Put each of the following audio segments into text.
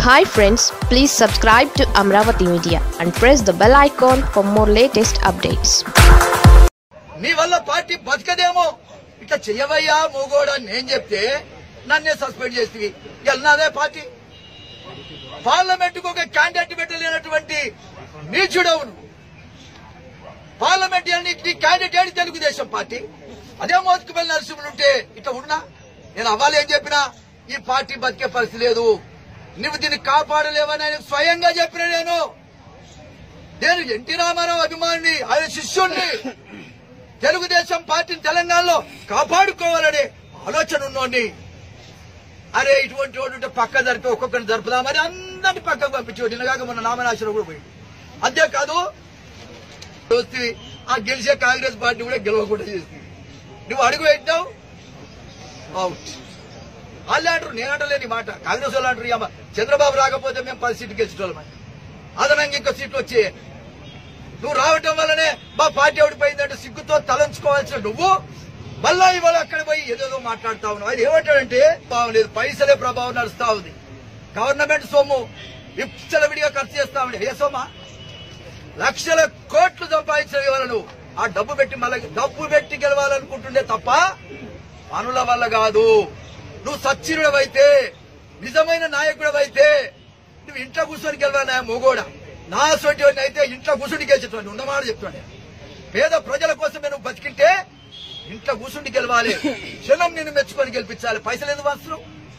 hi friends please subscribe to Amaravati media and press the bell icon for more latest updates నీ వల్ల party బతకదేమో ఇట్లా చెయ్యవయ్యా మూగోడా నేను చెప్తే నన్నే సస్పెండ్ చేసి వెళ్ళినాదే పార్టీ పార్లమెంట్ కు ఒక క్యాండిడేట్ పెట్టలేనటువంటి నీచుడవు నువ్వు పార్లమెంట్ నీ క్యాండిడేట్ ఏది తెలుగుదేశం పార్టి అదే మోసుకుపల్లి నరసింహులు ఉంటే ఇట్లా ఉన్నా నేను అవ్వాలి ఏం చెప్పినా ఈ పార్టీ బతికే పరిస్థితి లేదు నువ్వు దీన్ని కాపాడలేవని ఆయన స్వయంగా చెప్పిన నేను నేను ఎన్టీ రామారావు అభిమానిని ఆయన శిష్యుణ్ణి తెలుగుదేశం పార్టీని తెలంగాణలో కాపాడుకోవాలనే ఆలోచన ఉన్నోడిని అరే ఇటువంటి వాడు ఉంటే పక్క జరిపి ఒక్కొక్కరిని జరుపుదామని అందరిని పక్కకు పంపించేవాడు నిన్నగాక మొన్న నామనాశనం కూడా పోయింది అంతేకాదు దోస్తి ఆ గెలిచే కాంగ్రెస్ పార్టీ కూడా గెలవకుండా చేసింది నువ్వు అడుగు పెట్టావు అవుట్ వాళ్ళు అంటారు నేను అంటలేని మాట కాంగ్రెస్ వాళ్ళు అంటారు "ఏమ్మా, చంద్రబాబు రాకపోతే మేము పది సీట్లు గెలిచేటోళ్ళమని అదనంగా ఇంకో సీట్లు వచ్చాయి నువ్వు రావటం వల్లనే మా పార్టీ ఓడిపోయిందంటే సిగ్గుతో తలంచుకోవాల్సిన నువ్వు మళ్ళా ఇవాళ అక్కడ పోయి ఏదేదో మాట్లాడుతా ఉన్నావు ఆయన ఏమంటాడంటే ప్రభావం లేదు పైసలే ప్రభావం నడుస్తా ఉంది గవర్నమెంట్ సొమ్ము విచ్చలవిడిగా ఖర్చు చేస్తా ఉంది ఏ సొమ్మా లక్షల కోట్లు సంపాదించిన ఇవాళ నువ్వు ఆ డబ్బు పెట్టి మళ్ళీ డబ్బు పెట్టి గెలవాలనుకుంటుండే తప్ప పనుల వల్ల కాదు నువ్వు సచ్చినుడవైతే నిజమైన నాయకుడవైతే నువ్వు ఇంట్లో కూర్చొని గెలవాలి నా మొగోడా నా సొంటి అయితే ఇంట్లో కూర్చుని గెలిచేటువంటి ఉండమాట చెప్తాను పేద ప్రజల కోసమే నువ్వు బతికింటే ఇంట్లో కూర్చుండి గెలవాలి క్షణం నిన్ను మెచ్చుకొని గెలిపించాలి పైసలు ఎందుకు అవసరం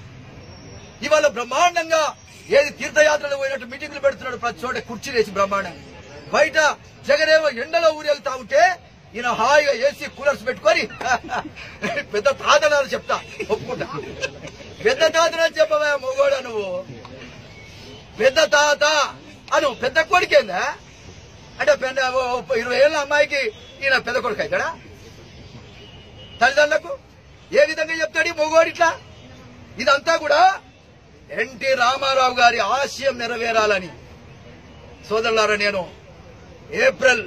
ఇవాళ బ్రహ్మాండంగా ఏది తీర్థయాత్రలు పోయినట్టు మీటింగ్లు పెడుతున్నాడు ప్రతి చోట కుర్చీ వేసి బ్రహ్మాండంగా బయట జగనేమో ఎండలో ఊరు వెళ్తా ఉంటే ఈయన హాయిగా ఏసీ కూలర్స్ పెట్టుకొని పెద్ద తాతనాలు చెప్తా ఒప్పుకుంటా పెద్ద తాతనాలు చెప్పవా మొగోడా నువ్వు పెద్ద తాత అను పెద్ద కొడుకేందా అంటే పెద్ద ఓ ఇరవై ఏళ్ళ అమ్మాయికి ఈయన పెద్ద కొడుకు అవుతాడా తల్లిదండ్రులకు ఏ విధంగా చెప్తాడు ఈ మొగోడు ఇట్లా ఇదంతా కూడా ఎన్టీ రామారావు గారి ఆశయం నెరవేరాలని సోదరులారా నేను ఏప్రిల్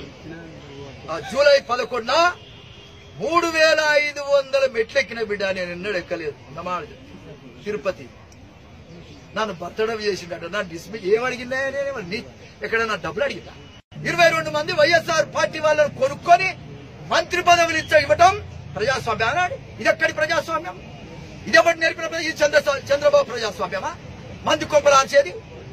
ఆ, జూలై పదకొండున మూడు వేల ఐదు వందల మెట్లెక్కిన బిడ్డ నేను ఎన్నడూ ఎక్కలేదు నమాజ్ తిరుపతి నన్ను బతడం చేసిండట నా డిస్మిస్ ఏమడిగిందా నేను నీ- ఎక్కడన్నా డబ్బులు అడిగిందా ఇరవై రెండు మంది వైఎస్ఆర్ పార్టీ వాళ్ళని కొనుక్కొని మంత్రి పదవులు ఇచ్చ ఇవ్వటం ప్రజాస్వామ్యం అన్నాడు ఇది ఎక్కడి ప్రజాస్వామ్యం ఇది ఎవరు నేర్పిన ప్రజా- ఇది చంద్ర చంద్రబాబు ప్రజాస్వామ్యమా మంది కొంపలాల్చేది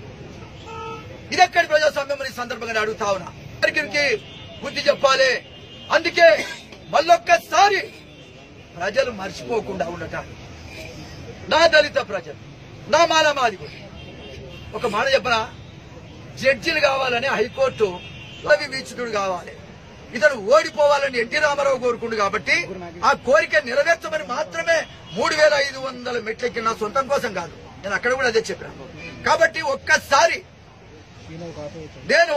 ఇది ఎక్కడి ప్రజాస్వామ్యం అని ఈ సందర్భంగా నేను అడుగుతా ఉన్నా అందరికీ బుద్ధి చెప్పాలి అందుకే మళ్ళొక్కసారి ప్రజలు మర్చిపోకుండా ఉండటం నా దళిత ప్రజలు నా మాలమాది కూడా ఒక మాట చెప్పనా జడ్జిలు కావాలని హైకోర్టు రవి వీక్షకుడు కావాలి ఇతను ఓడిపోవాలని ఎన్టీ రామారావు కోరుకుండు కాబట్టి ఆ కోరిక నెరవేర్చమని మాత్రమే మూడు వేల ఐదు వందల మెట్లెక్కి నా సొంతం కోసం కాదు నేను అక్కడ కూడా అదే చెప్పాను కాబట్టి ఒక్కసారి నేను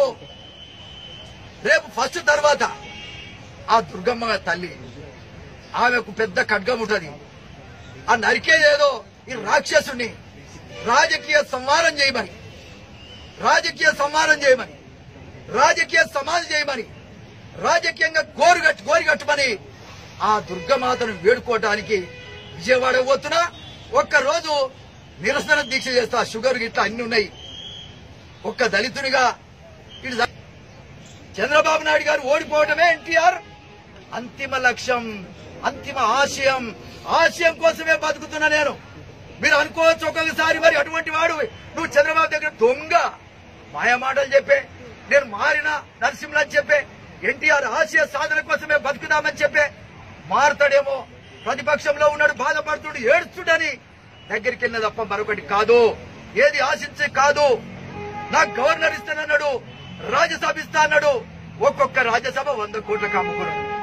రేపు ఫస్ట్ తర్వాత ఆ దుర్గమ్మ తల్లి ఆమెకు పెద్ద ఖడ్గం ఉంటది ఆ నరికేదేదో ఈ రాక్షసుని రాజకీయ సంహారం చేయమని రాజకీయ సంహారం చేయమని రాజకీయ సమాధి చేయమని రాజకీయంగా గోరుగట్టు గోరిగట్టమని ఆ దుర్గమాతను వేడుకోవటానికి విజయవాడ పోతున్నా ఒక్క రోజు నిరసన దీక్ష చేస్తా షుగర్ గిట్లా అన్ని ఉన్నాయి ఒక్క దళితునిగా ఇటు ద- చంద్రబాబు నాయుడు గారు ఓడిపోవడమే ఎన్టీఆర్ అంతిమ లక్ష్యం అంతిమ ఆశయం ఆశయం కోసమే బతుకుతున్నా నేను మీరు అనుకోవచ్చు ఒక్కొక్కసారి మరి అటువంటి వాడు నువ్వు చంద్రబాబు దగ్గర దొంగ మాయ మాటలు చెప్పే నేను మారిన నరసింహ అని చెప్పే ఎన్టీఆర్ ఆశయ సాధన కోసమే బతుకుదామని చెప్పే మారుతాడేమో ప్రతిపక్షంలో ఉన్నాడు బాధపడుతుడు ఏడుస్తుడని దగ్గరికి వెళ్ళిన తప్ప మరొకటి కాదు ఏది ఆశించే కాదు నాకు గవర్నర్ ఇస్తానన్నాడు రాజ్యసభ ఇస్తా అన్నాడు ఒక్కొక్క రాజ్యసభ వంద కోట్లకు అమ్ముకున్నాడు